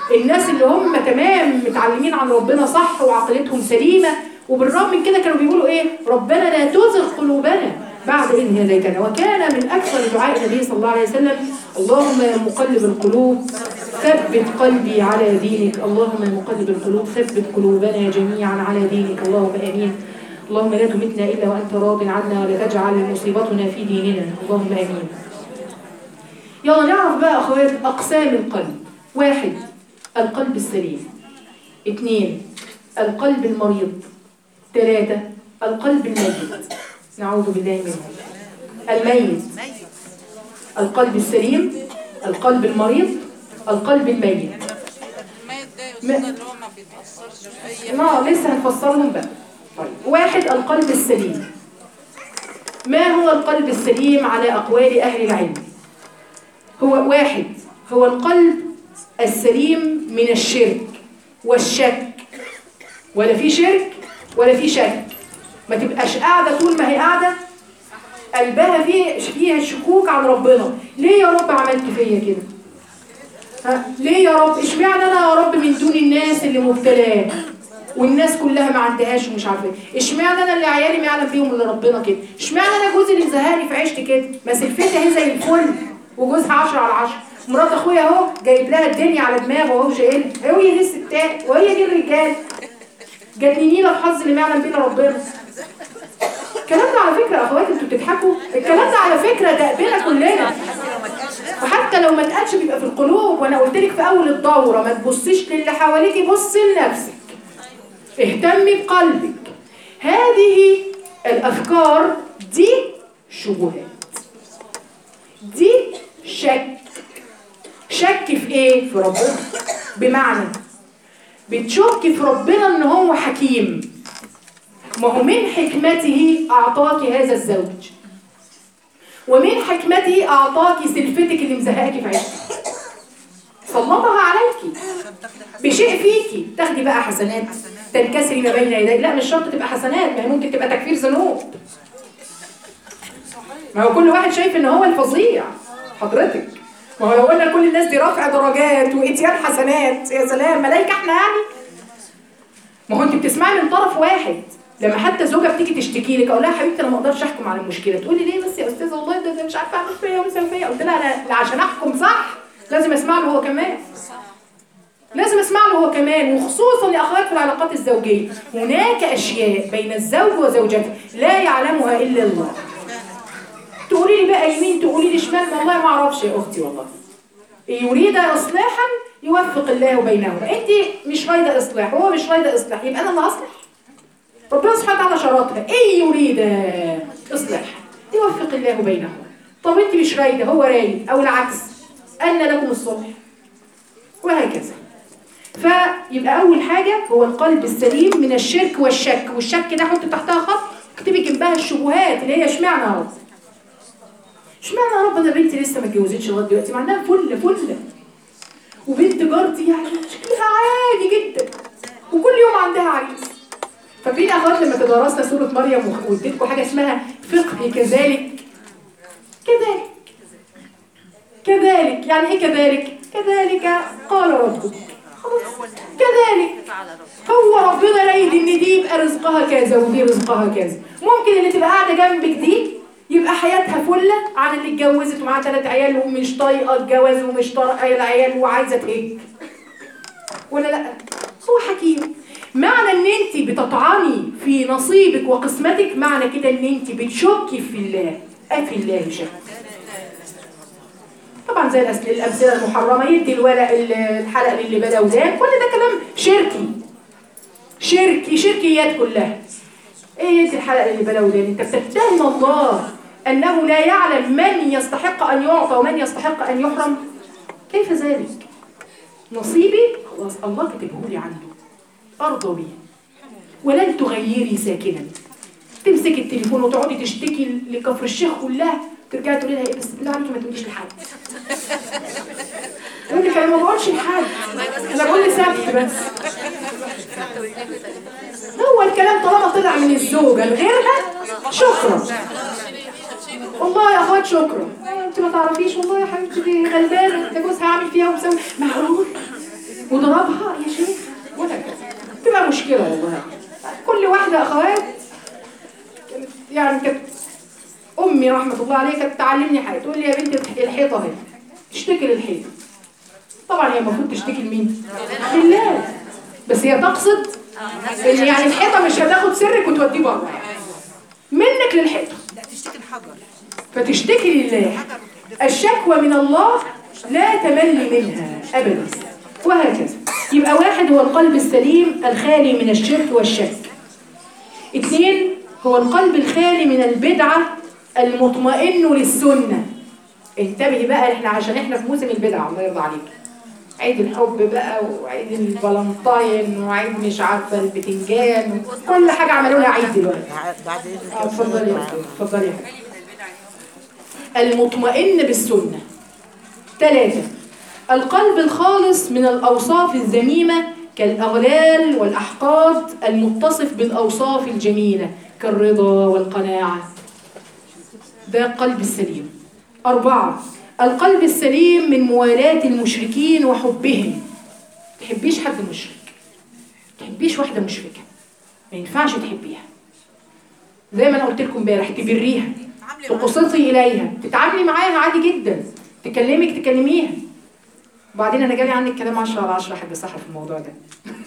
الناس اللي هم تمام متعلمين عن ربنا صح وعقلتهم سليمة وبالرغم من كده كانوا بيقولوا ايه ربنا لا تزغ قلوبنا بعد إذ هديتنا وكان من أكثر دعاء النبي صلى الله عليه وسلم اللهم يا مقلب القلوب ثبت قلبي على دينك اللهم يا مقلب القلوب ثبت قلوبنا جميعا على دينك اللهم آمين اللهم لا تمتنا إلا وأنت راض عنا ولا تجعل مصيبتنا في ديننا اللهم آمين يلا نعرف بقى أخوات أقسام القلب واحد القلب السليم اثنين القلب المريض ثلاثة القلب الميت نعوذ بالله منه الميت القلب السليم القلب المريض القلب الميت الميت ده يقصد اللي هو ما بيتأثرش فيا ما لسه هنفسرهم بقى طيب واحد القلب السليم ما هو القلب السليم على أقوال أهل العلم هو واحد هو القلب السليم من الشرك والشك ولا في شرك ولا في شك ما تبقاش قاعدة طول ما هي قاعدة قلبها فيه فيها شكوك عن ربنا ليه يا رب عملت فيا كده ها ليه يا رب اشمعنى انا يا رب من دون الناس اللي مبتلاه والناس كلها ما عندهاش ومش عارفه ايه اشمعنى انا اللي عيالي ما يعلم بيهم الا ربنا كده اشمعنى انا جوزي اللي مزهقني في عيشتي كده ما سلفتي اهي زي الفل وجوزها 10 على 10 مرات اخويا اهو جايب لها الدنيا على دماغه اهو شايل هي دي الستات وهي دي الرجال جننينا بحظ اللي ما يعلم بينا ربنا الكلام ده على فكره يا اخواتي انتوا بتضحكوا الكلام ده على فكره ده قبلنا كلنا وحتى لو ما اتقالش بيبقى في القلوب وانا قلت لك في اول الدوره ما تبصيش للي حواليكي بصي لنفسك اهتمي بقلبك هذه الافكار دي شبهات دي شك شك في ايه في ربنا بمعنى بتشك في ربنا ان هو حكيم ما هو من حكمته اعطاك هذا الزوج ومن حكمته اعطاك سلفتك اللي مزهقاكي في عيشتك سلطها عليكي بشيء فيكي تاخدي بقى حسنات تنكسري ما بين يديك لا مش شرط تبقى حسنات ما هي ممكن تبقى تكفير ذنوب ما هو كل واحد شايف ان هو الفظيع حضرتك ما هو لو قلنا كل الناس دي رافع درجات واتيان حسنات يا سلام ملايكه احنا يعني ما هو انت بتسمعي من طرف واحد لما حتى زوجة بتيجي تشتكي لك اقول لها حبيبتي انا ما اقدرش احكم على المشكله تقول لي ليه بس يا استاذه والله ده, ده مش عارفه اعمل فيا ومسوي فيا قلت لها لا, لا عشان احكم صح لازم اسمع له هو كمان لازم اسمع له هو كمان وخصوصا يا اخوات في العلاقات الزوجيه هناك اشياء بين الزوج وزوجته لا يعلمها الا الله تقولي لي بقى يمين تقولي لي شمال والله ما اعرفش يا اختي والله يريد اصلاحا يوفق الله بينهما انت مش رايده اصلاح وهو مش رايده اصلاح يبقى انا اللي هصلح ربنا سبحانه وتعالى شرطها ان يريد اصلاح يوفق الله بينهما طب انت مش رايده هو رايد او العكس ان لكم الصلح وهكذا فيبقى اول حاجه هو القلب السليم من الشرك والشك والشك ده حط تحتها خط اكتبي جنبها الشبهات اللي هي اشمعنى يا رب اشمعنى يا رب انا بنتي لسه ما اتجوزتش لغايه دلوقتي مع انها فله فله وبنت جارتي يعني شكلها عادي جدا وكل يوم عندها عريس فاكرين اخوات لما تدرسنا سوره مريم واديتكم حاجه اسمها فقه كذلك كذلك كذلك يعني ايه كذلك كذلك قال ربك خلاص كذلك هو ربنا رايد ان دي يبقى رزقها كذا ودي رزقها كذا ممكن اللي تبقى قاعده جنبك دي يبقى حياتها فله عن اللي اتجوزت ومعاها ثلاث عيال ومش طايقه الجواز ومش طايقه العيال وعايزه تهج ولا لا هو حكيم معنى ان انت بتطعني في نصيبك وقسمتك معنى كده ان انت بتشكي في الله افي الله شك طبعا زي الأس- الامثله المحرمه يدي الورق ال- الحلق للي بدا ودان كل ده كلام شركي شركي شركيات كلها ايه يدي الحلق للي بدا ودان انت بتتهم الله انه لا يعلم من يستحق ان يعطى ومن يستحق ان يحرم كيف ذلك نصيبي خلاص الله كتبه لي عنده ارضى به ولن تغيري ساكنا تمسكي التليفون وتقعدي تشتكي لكفر الشيخ كلها ترجعي تقولي لها ايه بس بالله عليكي ما تقوليش لحد يقول لك انا ما بقولش لحد انا بقول لسبت بس هو الكلام طالما طلع من الزوجه لغيرها شكرا والله يا اخوات شكرا انت ما تعرفيش والله يا حبيبتي دي غلبانه ده جوزها عامل فيها ومسوي معقول وضربها يا شيخ ولا كذا تبقى مشكله والله كل واحده اخوات كانت- يعني كانت امي رحمه الله عليها كانت تعلمني حاجه تقول لي يا بنتي الحيطه اهي اشتكي للحيطه طبعا هي المفروض تشتكي لمين؟ لله بس هي تقصد ان يعني الحيطه مش هتاخد سرك وتوديه بره منك للحيطه لا تشتكي الحجر فتشتكي لله الشكوى من الله لا تمل منها ابدا وهكذا يبقى واحد هو القلب السليم الخالي من الشرك والشك اثنين هو القلب الخالي من البدعة المطمئن للسنة انتبهي بقى احنا عشان احنا في موسم البدعة الله يرضى عليك عيد الحب بقى وعيد الفالنتاين وعيد مش عارفة البتنجان كل حاجة عملوا لها عيد دلوقتي بعد اذنك اه اتفضلي يا أستاذ، اتفضلي يا حبيبي. المطمئن بالسنة ثلاثة القلب الخالص من الأوصاف الذميمة كالأغلال والأحقاد المتصف بالأوصاف الجميلة كالرضا والقناعة ده القلب السليم أربعة القلب السليم من موالاة المشركين وحبهم تحبيش حد مشرك تحبيش واحدة مشركة ما ينفعش تحبيها زي ما انا قلت لكم امبارح تبريها تقسطي اليها تتعاملي معاها عادي جدا تكلمك تكلميها وبعدين انا جالي عنك كلام 10 على 10 حاجه صح في الموضوع ده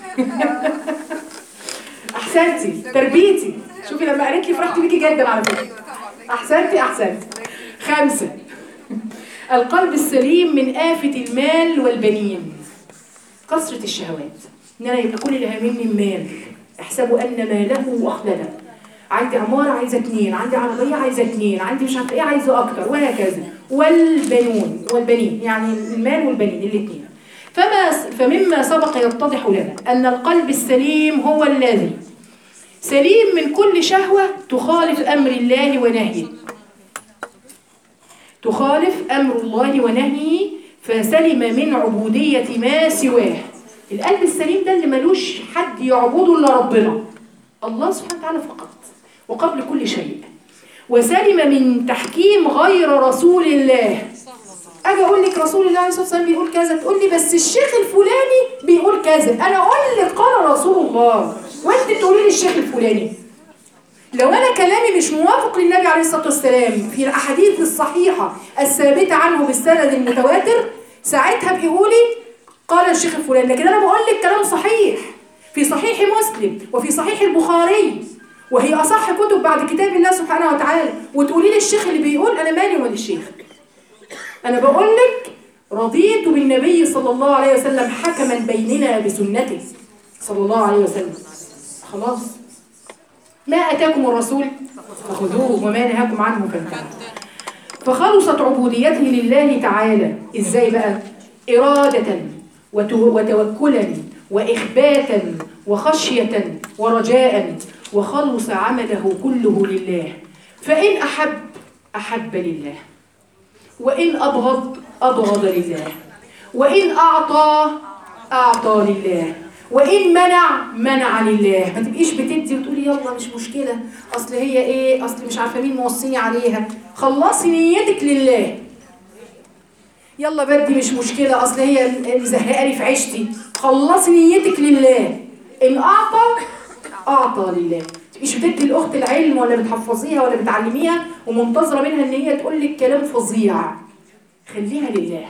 احسنتي تربيتي شوفي لما قالت لي فرحت بيكي جدا على فكره احسنتي احسنتي خمسه القلب السليم من آفة المال والبنين كثرة الشهوات ان انا يبقى كل اللي هاممني المال احسبوا ان ماله اخلده عندي عمارة عايزة اتنين عندي عربية عايزة اتنين عندي مش عارفة ايه عايزة اكتر وهكذا والبنون والبنين يعني المال والبنين الاتنين فما فمما سبق يتضح لنا ان القلب السليم هو الذي سليم من كل شهوة تخالف امر الله ونهيه تخالف امر الله ونهيه فسلم من عبودية ما سواه القلب السليم ده اللي ملوش حد يعبده الا ربنا الله سبحانه وتعالى فقط وقبل كل شيء وسلم من تحكيم غير رسول الله اجي اقول لك رسول الله عليه الصلاه والسلام بيقول كذا تقول لي بس الشيخ الفلاني بيقول كذا انا اقول لك قال رسول الله وانت تقولي لي الشيخ الفلاني لو انا كلامي مش موافق للنبي عليه الصلاه والسلام في الاحاديث الصحيحه الثابته عنه بالسند المتواتر ساعتها بيقولي قال الشيخ الفلاني لكن انا بقول لك كلام صحيح في صحيح مسلم وفي صحيح البخاري وهي اصح كتب بعد كتاب الله سبحانه وتعالى وتقولي لي الشيخ اللي بيقول انا مالي ومال الشيخ انا بقول لك رضيت بالنبي صلى الله عليه وسلم حكما بيننا بسنته صلى الله عليه وسلم خلاص ما اتاكم الرسول فخذوه وما نهاكم عنه فانتهوا فخلصت عبوديته لله تعالى ازاي بقى اراده وتو- وتوكلا واخباتا وخشيه ورجاء وخلص عمله كله لله فان احب احب لله وإن أبغض أبغض لله وإن أعطى أعطى لله وإن منع منع لله ما تبقيش بتدي وتقولي يلا مش مشكلة أصل هي إيه أصل مش عارفة مين موصيني عليها خلصي نيتك لله يلا بدي مش مشكلة أصل هي مزهقاني في عيشتي خلصي نيتك لله إن أعطى أعطى لله مش بتدي الأخت العلم ولا بتحفظيها ولا بتعلميها ومنتظرة منها إن هي تقول لك كلام فظيع خليها لله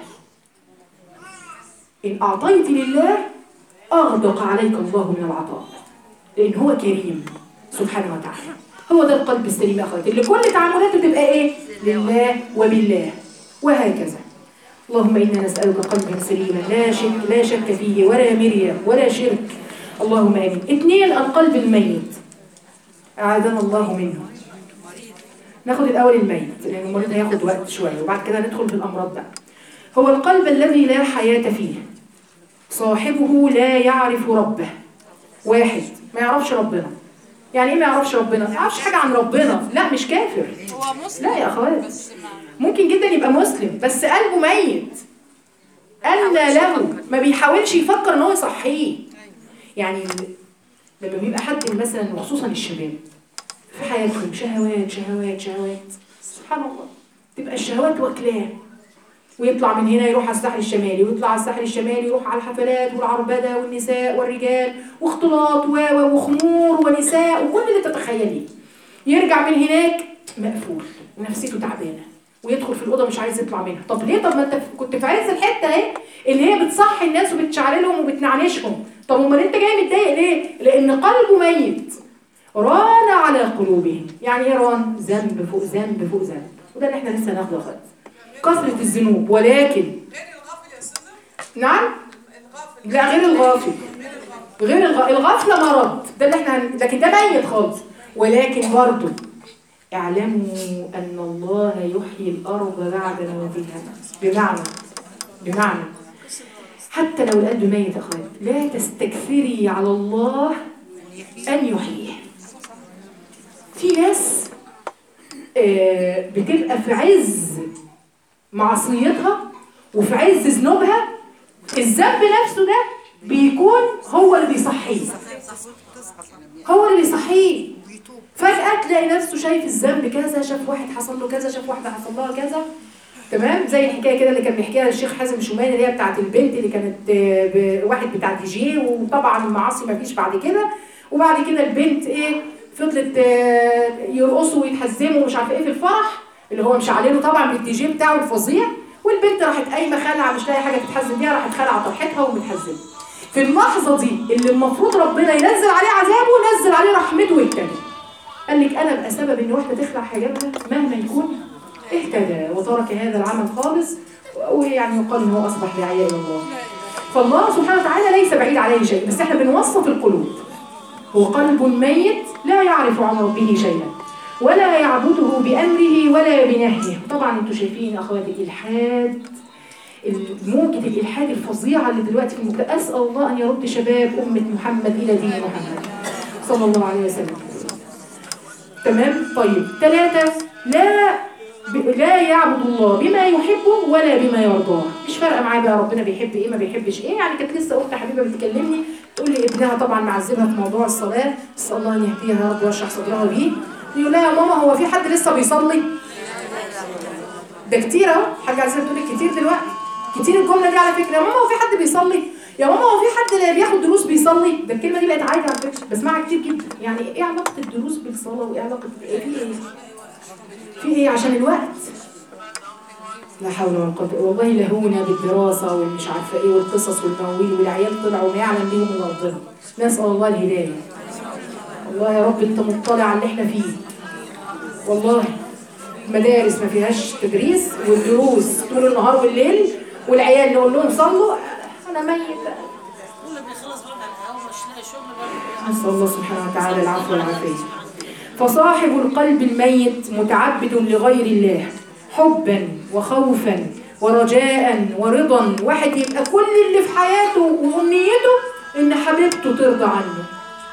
إن أعطيت لله أغدق عليك الله من العطاء لأن هو كريم سبحانه وتعالى هو ده القلب السليم يا أخواتي اللي كل تعاملاته تبقى إيه؟ لله وبالله وهكذا اللهم إنا نسألك قلبا سليما لا شك لا شك فيه ولا مرية ولا شرك اللهم آمين اثنين القلب الميت أعاذنا الله منه ناخد الأول الميت لأن المريض هياخد وقت شوية وبعد كده ندخل في الأمراض بقى هو القلب الذي لا حياة فيه صاحبه لا يعرف ربه واحد ما يعرفش ربنا يعني ايه ما يعرفش ربنا؟ ما يعرفش حاجة عن ربنا لا مش كافر هو مسلم لا يا أخوات بس ما ممكن جدا يبقى مسلم بس قلبه ميت أن له ما بيحاولش يفكر ان هو يصحيه يعني لما بيبقى حد مثلا وخصوصا الشباب في حياتهم شهوات شهوات شهوات سبحان الله تبقى الشهوات واكلاه ويطلع من هنا يروح على الساحل الشمالي ويطلع على الساحل الشمالي يروح على الحفلات والعربده والنساء والرجال واختلاط و و- وخمور ونساء وكل اللي تتخيليه يرجع من هناك مقفول ونفسيته تعبانه ويدخل في الاوضه مش عايز يطلع منها طب ليه طب ما انت كنت في عز الحته اهي اللي هي بتصحي الناس وبتشعللهم وبتنعنشهم طب امال انت جاي متضايق ليه لان قلبه ميت ران على قلوبهم يعني ايه ران ذنب فوق ذنب فوق ذنب وده اللي احنا لسه هناخده خالص كثره الذنوب ولكن غير الغافل يا استاذه نعم الغافل لا غير الغافل غير الغ... الغفله مرض ده اللي احنا هن... لكن ده ميت خالص ولكن برضه اعلموا ان الله يحيي الارض بعد موتها بمعنى بمعنى حتى لو القلب ميت يا اخوات لا تستكثري على الله ان يحييه في ناس آه، بتبقى في عز معصيتها وفي عز ذنوبها الذنب نفسه ده بيكون هو اللي بيصحيه هو اللي بيصحيه فجأة تلاقي نفسه شايف الذنب كذا شاف واحد حصل له كذا شاف واحدة حصل لها كذا تمام زي الحكايه كده اللي كان بيحكيها الشيخ حازم شومان اللي هي بتاعت البنت اللي كانت آه، ب- واحد بتاع دي جي وطبعا المعاصي ما فيش بعد كده وبعد كده البنت ايه فضلت آه، يرقصوا ويتحزموا ومش عارفه ايه في الفرح اللي هو مش عليه طبعا بالدي جي بتاعه الفظيع والبنت راحت قايمه خلعه مش لاقي حاجه تتحزم بيها راحت خلعه طرحتها ومتحزمه في اللحظه دي اللي المفروض ربنا ينزل عليه عذابه نزل عليه رحمته واهتدى قال لك انا ابقى سبب ان واحده تخلع حجابها مهما يكون اهتدى وترك هذا العمل خالص ويعني يقال ان هو اصبح داعيه الى الله فالله سبحانه وتعالى ليس بعيد عليه شيء بس احنا بنوصف القلوب هو قلب ميت لا يعرف عن ربه شيئا ولا يعبده بامره ولا بنهيه طبعا انتوا شايفين اخواتي الالحاد موجة الإلحاد الفظيعة اللي دلوقتي في المجتمع أسأل الله أن يرد شباب أمة محمد إلى دين محمد صلى الله عليه وسلم تمام طيب ثلاثة لا ب... لا يعبد الله بما يحبه ولا بما يرضاه مش فارقه معاه بقى ربنا بيحب ايه ما بيحبش ايه يعني كانت لسه اخت حبيبه بتكلمني تقول لي ابنها طبعا معذبها في موضوع الصلاه اسال الله ان يهديها يا رب ويشرح صدرها بيه يقول لها يا ماما هو في حد لسه بيصلي ده كتير اهو حاجه عايزه تقول لك كتير دلوقتي كتير الجمله دي على فكره يا ماما هو في حد بيصلي يا ماما هو في حد اللي بياخد دروس بيصلي ده الكلمه دي بقت عادي على فكره بسمعها كتير جدا يعني ايه علاقه الدروس بالصلاه وايه علاقه ايه في ايه في ايه عشان الوقت لا حول ولا قوه والله لهونا بالدراسه والمش عارفه ايه والقصص والمواويل والعيال طلعوا ما يعلم بيهم من ربنا نسال الله الهدايه والله يا رب انت مطلع على اللي احنا فيه والله مدارس ما فيهاش تدريس والدروس طول النهار والليل والعيال نقول لهم صلوا انا ميت كل بيخلص برضه على القهوه مش لاقي شغل برضه نسأل الله سبحانه وتعالى العفو والعافية فصاحب القلب الميت متعبد لغير الله حبا وخوفا ورجاء ورضا واحد يبقى كل اللي في حياته وأمنيته إن حبيبته ترضى عنه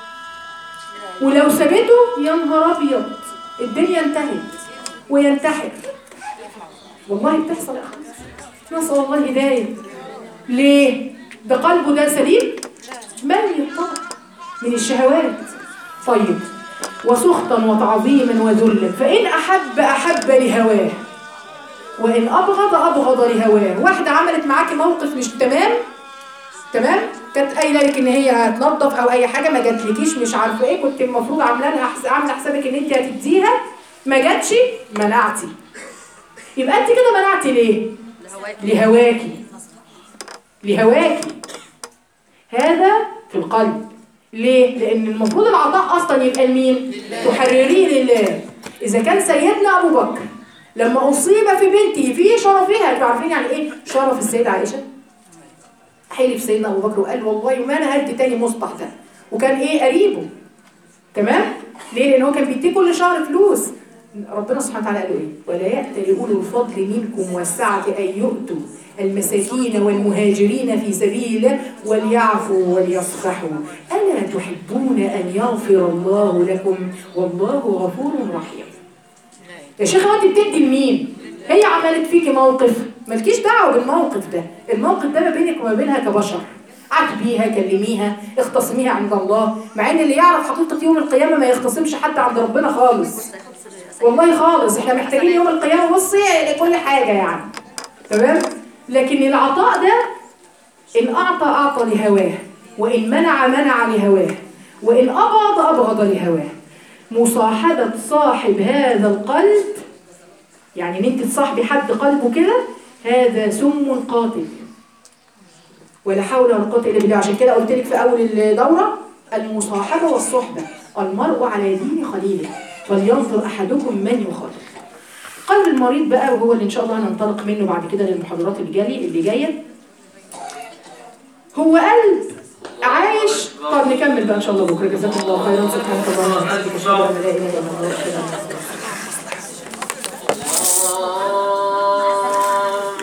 ولو سابته يا نهار أبيض الدنيا انتهت وينتحر والله بتحصل يا أخي نسأل الله الهداية ليه؟ ده قلبه ده سليم؟ ميت طبعا من الشهوات طيب وسخطا وتعظيما وذلا فإن أحب أحب لهواه وإن أبغض أبغض لهواه واحدة عملت معاكي موقف مش تمام تمام كانت قايله لك ان هي هتنظف او اي حاجه ما جاتلكيش مش عارفه ايه كنت المفروض عامله لها حس... عامله حسابك ان انت هتديها ما جاتش منعتي يبقى انت كده منعتي ليه لهواكي لهواكي هذا في القلب ليه؟ لأن المفروض العطاء أصلا يبقى لمين؟ تحرريه لله إذا كان سيدنا أبو بكر لما أصيب في بنته في شرفها أنتوا عارفين يعني إيه شرف السيدة عائشة؟ حلف سيدنا أبو بكر وقال والله ما أنا هدي تاني مصبح ده وكان إيه قريبه تمام؟ ليه؟ لأن هو كان بيديه كل شهر فلوس ربنا سبحانه وتعالى قال ايه ولا يأتل أولو الفضل منكم والسعة أن يؤتوا المساكين والمهاجرين في سبيل الله وليعفوا وليصفحوا ألا تحبون أن يغفر الله لكم والله غفور رحيم يا شيخ هو انت بتدي لمين هي عملت فيكي موقف مالكيش دعوه بالموقف ده الموقف ده ما بينك وما بينها كبشر عاتبيها كلميها اختصميها عند الله مع ان اللي يعرف حقيقه يوم القيامه ما يختصمش حد عند ربنا خالص والله خالص احنا محتاجين يوم القيامه بصي لكل حاجه يعني تمام لكن العطاء ده إن أعطى أعطى لهواه وإن منع منع لهواه وإن أبغض أبغض لهواه مصاحبة صاحب هذا القلب يعني ان انت تصاحبي حد قلبه كده هذا سم قاتل ولا حول ولا قوه الا بالله عشان كده قلت لك في اول الدوره المصاحبه والصحبه المرء على دين خليله فلينظر احدكم من يخالف قلب المريض بقى وهو اللي ان شاء الله هننطلق منه بعد كده للمحاضرات اللي جايه اللي جايه هو قلب عايش طب نكمل بقى ان شاء الله بكره جزاكم الله خيرا سبحانك اللهم وبحمدك اشهد ان لا اله الا الله واشهد ان محمدا رسول الله